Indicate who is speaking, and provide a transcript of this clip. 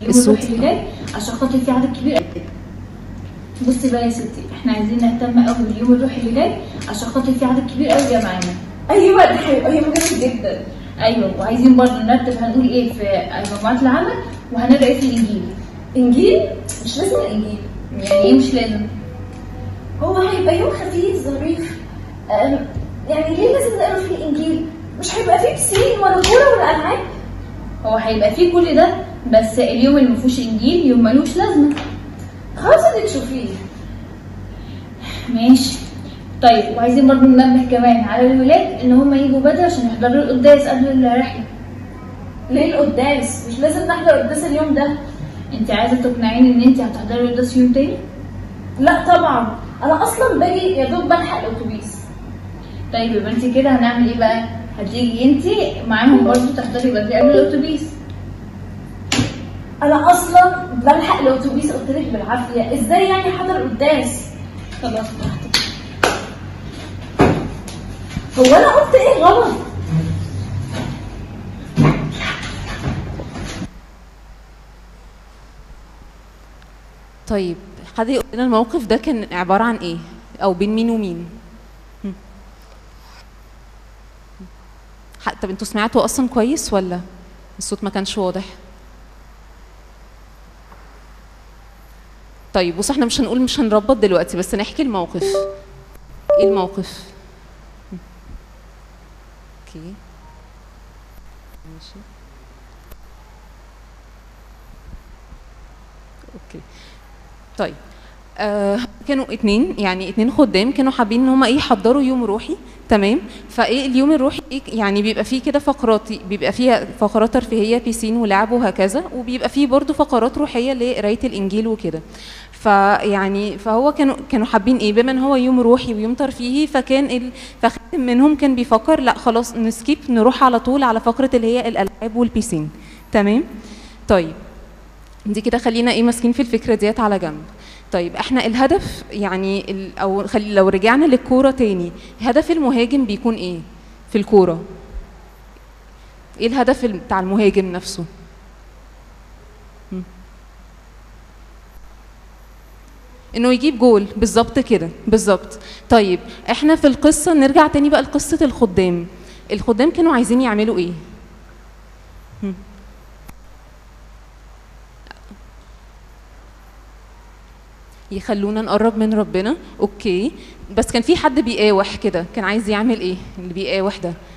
Speaker 1: الصوت.
Speaker 2: الروح اللي جاي عشان خاطر في عدد كبير قوي. بصي بقى يا ستي احنا عايزين نهتم قوي باليوم الروحي اللي جاي عشان خاطر في عدد كبير قوي جاي معانا
Speaker 3: ايوه ده هيبقى يوم جامد جدا
Speaker 2: ايوه وعايزين برضه نرتب هنقول ايه في مجموعات العمل وهنقرا ايه في الانجيل
Speaker 3: انجيل مش لازم الانجيل
Speaker 2: يعني ايه مش لازم
Speaker 3: هو هيبقى يوم خفيف ظريف أم، يعني ليه لازم نقرا فيه الانجيل مش هيبقى فيه بسين ولا كوره ولا العاب
Speaker 2: هو هيبقى فيه كل ده بس اليوم اللي مفيهوش انجيل يوم ملوش لازمه
Speaker 3: خلاص اللي تشوفيه
Speaker 2: ماشي طيب وعايزين برضه ننبه كمان على الولاد ان هم يجوا بدري عشان يحضروا القداس قبل الرحله
Speaker 3: ليه القداس مش لازم نحضر قداس اليوم ده
Speaker 2: انت عايزه تقنعيني ان انت هتحضري القداس يوم تاني
Speaker 3: لا طبعا انا اصلا باجي يا دوب بلحق الاتوبيس
Speaker 2: طيب يبقى انت كده هنعمل ايه بقى هتيجي انت معاهم برضه تحضري بدري قبل الاتوبيس
Speaker 3: انا اصلا بلحق الاتوبيس قلت لك بالعافيه ازاي يعني حضر قداس
Speaker 2: خلاص براحتك
Speaker 3: هو انا قلت ايه غلط
Speaker 1: طيب حد يقول لنا الموقف ده كان عبارة عن ايه او بين مين ومين هم. ح- طب انتوا سمعتوا اصلا كويس ولا الصوت ما كانش واضح طيب بص احنا مش هنقول مش هنربط دلوقتي بس نحكي الموقف ايه الموقف هم. اوكي ماشي اوكي طيب آه كانوا اتنين يعني اتنين خدام كانوا حابين ان هم ايه يحضروا يوم روحي تمام فايه اليوم الروحي إيه يعني بيبقى فيه كده فقرات بيبقى فيها فقرات ترفيهيه بيسين ولعب وهكذا وبيبقى فيه برضو فقرات روحيه لقرايه الانجيل وكده فيعني فهو كانوا كانوا حابين ايه بما ان هو يوم روحي ويوم ترفيهي فكان ال... فخاتم منهم كان بيفكر لا خلاص نسكيب نروح على طول على فقره اللي هي الالعاب والبيسين تمام طيب دي كده خلينا ايه ماسكين في الفكره ديت على جنب طيب احنا الهدف يعني ال او خلي لو رجعنا للكوره تاني هدف المهاجم بيكون ايه في الكوره ايه الهدف ال- بتاع المهاجم نفسه هم. انه يجيب جول بالظبط كده بالظبط طيب احنا في القصه نرجع تاني بقى لقصه الخدام الخدام كانوا عايزين يعملوا ايه هم. يخلونا نقرب من ربنا اوكي بس كان في حد بيقاوح كده كان عايز يعمل ايه اللي بيقاوح ده